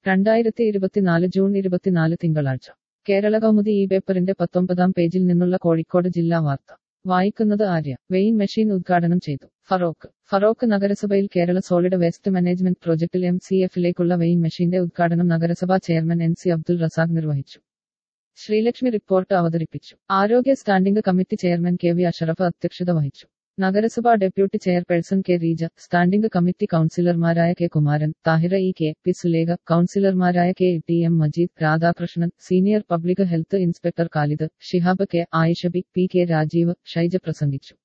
രണ്ടായിരത്തി ഇരുപത്തിനാല് ജൂൺ ഇരുപത്തിനാല് തിങ്കളാഴ്ച കേരള കൗമുദി ഈ പേപ്പറിന്റെ പത്തൊമ്പതാം പേജിൽ നിന്നുള്ള കോഴിക്കോട് ജില്ലാ വാർത്ത വായിക്കുന്നത് ആര്യ വെയിൻ മെഷീൻ ഉദ്ഘാടനം ചെയ്തു ഫറോക്ക് ഫറോക്ക് നഗരസഭയിൽ കേരള സോളിഡ് വേസ്റ്റ് മാനേജ്മെന്റ് പ്രോജക്റ്റിൽ എം സി എഫിലേക്കുള്ള വെയിൻ മെഷീന്റെ ഉദ്ഘാടനം നഗരസഭാ chairman N C Abdul Razak നിർവഹിച്ചു ശ്രീലക്ഷ്മി റിപ്പോർട്ട് അവതരിപ്പിച്ചു ആരോഗ്യ standing committee chairman K V Ashraf അധ്യക്ഷത വഹിച്ചു നഗരസഭാ deputy chairperson K Reeja standing committee കൌൺസിലർമാരായ K Kumaran Thahira E K P Sulekha കൌൺസിലർമാരായ K T M Majeed Radhakrishnan senior public health inspector Khalid Shihab K Ayishabi P K Rajeev Shyja പ്രസംഗിച്ചു